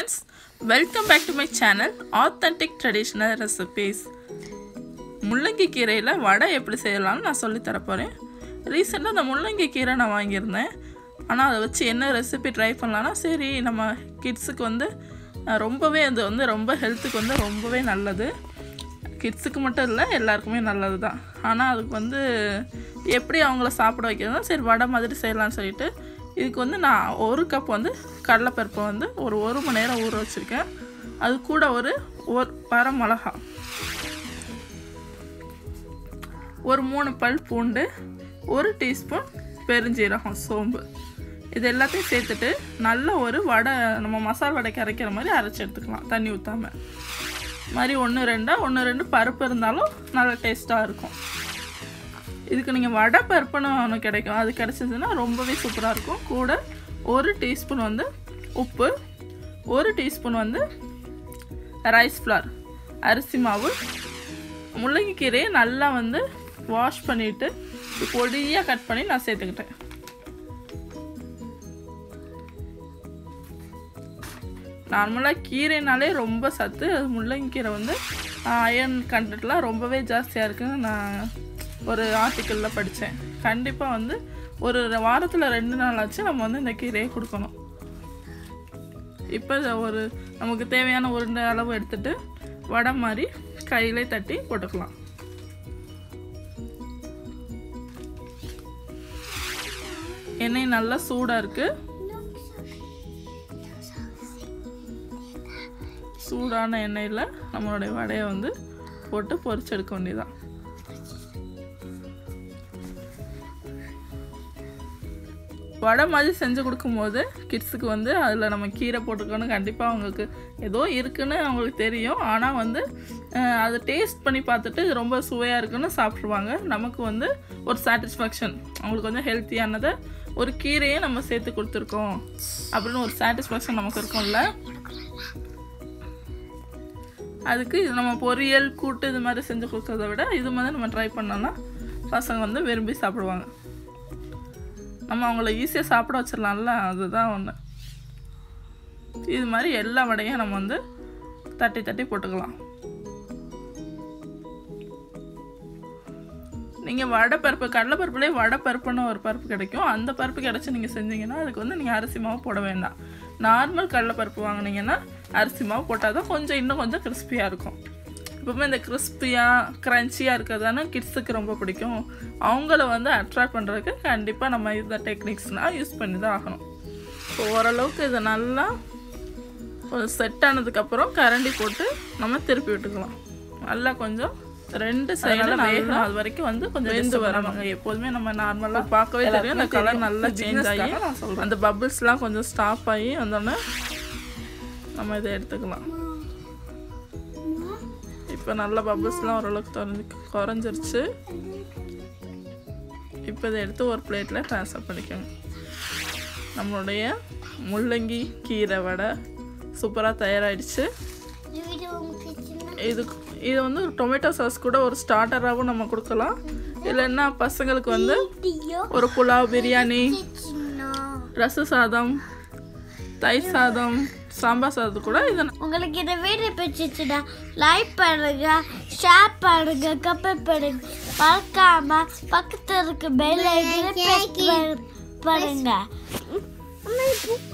friends welcome back to my channel authentic traditional recipes முள்ளங்கி கீரையில் வடை எப்படி செய்யலாம்னு நான் சொல்லித் தர போகிறேன் ரீசெண்டாக அந்த முள்ளங்கி கீரை நான் வாங்கியிருந்தேன் ஆனால் அதை வச்சு என்ன ரெசிபி ட்ரை பண்ணலான்னா சரி நம்ம கிட்ஸுக்கு வந்து அஹ், ரொம்பவே அது வந்து ரொம்ப ஹெல்த்துக்கு வந்து ரொம்பவே நல்லது கிட்ஸுக்கு மட்டும் இல்லை எல்லாருக்குமே நல்லது தான் ஆனால் அதுக்கு வந்து எப்படி அவங்கள சாப்பிட வைக்கிறதுனா சரி வடை மாதிரி செய்யலாம்னு சொல்லிட்டு இதுக்கு வந்து நான் ஒரு கப் வந்து கடலைப்பருப்பை வந்து ஒரு ஒரு மணி நேரம் ஊற வச்சுருக்கேன் அது கூட ஒரு ஒரு வர மிளகா ஒரு மூணு பல் பூண்டு ஒரு டீஸ்பூன் பெருஞ்சீரகம் சோம்பு இது எல்லாத்தையும் சேர்த்துட்டு நல்ல ஒரு வடை நம்ம மசாலா வடைக்கு அரைக்கிற மாதிரி அரைச்சி எடுத்துக்கலாம் தண்ணி ஊற்றாமல் மாதிரி ஒன்று ரெண்டா ஒன்று ரெண்டு பருப்பு இருந்தாலும் நல்லா டேஸ்ட்டாக இருக்கும் இதுக்கு நீங்கள் வடை பருப்புன்னு ஒன்று கிடைக்கும் அது கிடச்சிதுன்னா ரொம்பவே சூப்பராக இருக்கும் கூட ஒரு டீஸ்பூன் வந்து உப்பு ஒரு டீஸ்பூன் வந்து ரைஸ் ஃப்ளார் அரிசி மாவு முள்ளங்கி கீரையை நல்லா வந்து வாஷ் பண்ணிவிட்டு பொடியாக கட் பண்ணி நான் சேர்த்துக்கிட்டேன் நார்மலாக கீரைனாலே ரொம்ப சத்து அது முள்ளங்கி கீரை வந்து அயர்ன் கண்டென்ட்லாம் ரொம்பவே ஜாஸ்தியாக இருக்குன்னு நான் ஒரு ஆர்டிக்கலில் படித்தேன் கண்டிப்பாக வந்து ஒரு வாரத்தில் ரெண்டு நாள் ஆச்சு நம்ம வந்து இந்த கீரையை கொடுக்கணும் இப்போ இதை ஒரு நமக்கு தேவையான உருண்டை அளவு எடுத்துட்டு வடை மாதிரி கையிலே தட்டி போட்டுக்கலாம் எண்ணெய் நல்லா சூடாக இருக்குது சூடான எண்ணெயில் நம்மளுடைய வடையை வந்து போட்டு பொரிச்சு எடுக்க வேண்டியதான் வடை மாதிரி செஞ்சு கொடுக்கும்போது கிட்ஸுக்கு வந்து அதில் நம்ம கீரை போட்டுக்கணும் கண்டிப்பாக அவங்களுக்கு ஏதோ இருக்குன்னு அவங்களுக்கு தெரியும் ஆனால் வந்து அஹ், அதை டேஸ்ட் பண்ணி பார்த்துட்டு இது ரொம்ப சுவையாக இருக்குன்னு சாப்பிட்ருவாங்க நமக்கு வந்து ஒரு சாட்டிஸ்ஃபேக்ஷன் அவங்களுக்கு வந்து ஹெல்த்தியானதை ஒரு கீரையை நம்ம சேர்த்து கொடுத்துருக்கோம் அப்படின்னு ஒரு சாட்டிஸ்ஃபேக்ஷன் நமக்கு இருக்கும்ல அதுக்கு இது நம்ம பொரியல் கூட்டு இது மாதிரி செஞ்சு கொடுக்கறத விட இது மாதிரி நம்ம ட்ரை பண்ணோம்னா பசங்க வந்து விரும்பி சாப்பிடுவாங்க நம்ம அவங்கள ஈஸியாக சாப்பிட வச்சிடலாம்ல அதுதான் ஒன்று இது மாதிரி எல்லா வடையும் நம்ம வந்து தட்டி தட்டி போட்டுக்கலாம் நீங்கள் வடை பருப்பு கடலை பருப்புலேயே வடை பருப்புன்னு ஒரு பருப்பு கிடைக்கும் அந்த பருப்பு கிடச்சி நீங்கள் செஞ்சீங்கன்னா அதுக்கு வந்து நீங்கள் அரிசி மாவு போட வேண்டாம் நார்மல் கடலை பருப்பு வாங்குனீங்கன்னா அரிசி மாவு போட்டால் தான் கொஞ்சம் இன்னும் கொஞ்சம் கிறிஸ்பியாக இருக்கும் எப்பவுமே இந்த கிறிஸ்பியாக க்ரன்ச்சியாக இருக்கிறதான கிட்ஸுக்கு ரொம்ப பிடிக்கும் அவங்கள வந்து அட்ராக்ட் பண்ணுறதுக்கு கண்டிப்பாக நம்ம இந்த டெக்னிக்ஸ்னால் யூஸ் பண்ணி தான் ஆகணும் இப்போ ஓரளவுக்கு இதை நல்லா கொஞ்சம் செட் ஆனதுக்கப்புறம் கரண்டி போட்டு நம்ம திருப்பி விட்டுக்கலாம் நல்லா கொஞ்சம் ரெண்டு சைடில் வேகணும் அது வரைக்கும் வந்து கொஞ்சம் வெந்து வரணும் எப்போதுமே நம்ம நார்மலாக பார்க்கவே தெரியும் அந்த கலர் நல்லா சேஞ்ச் ஆகி அந்த பபிள்ஸ்லாம் கொஞ்சம் ஸ்டாப் ஆகி வந்தோடனே நம்ம இதை எடுத்துக்கலாம் இப்போ நல்ல பபிள்ஸ்லாம் ஓரளவுக்கு திறந்து குறைஞ்சிருச்சு இப்போ இதை எடுத்து ஒரு பிளேட்டில் ட்ரான்ஸ்ஃபர் பண்ணிக்கோங்க நம்மளுடைய முள்ளங்கி கீரை வடை சூப்பராக தயாராகிடுச்சு இது இது வந்து ஒரு டொமேட்டோ சாஸ் கூட ஒரு ஸ்டார்டராகவும் நம்ம கொடுக்கலாம் இல்லைன்னா பசங்களுக்கு வந்து ஒரு புலாவ் பிரியாணி ரச சாதம் தயிர் சாதம் சாம்பார் சாதம் கூட இதை உங்களுக்கு இந்த வீடியோ பிடிச்சிச்சுன்னா லைக் பண்ணுங்க ஷேர் பண்ணுங்க கமெண்ட் பண்ணுங்க மறக்காம பக்கத்துல இருக்க பெல் ஐக்கனை பிரஸ் பண்ணுங்க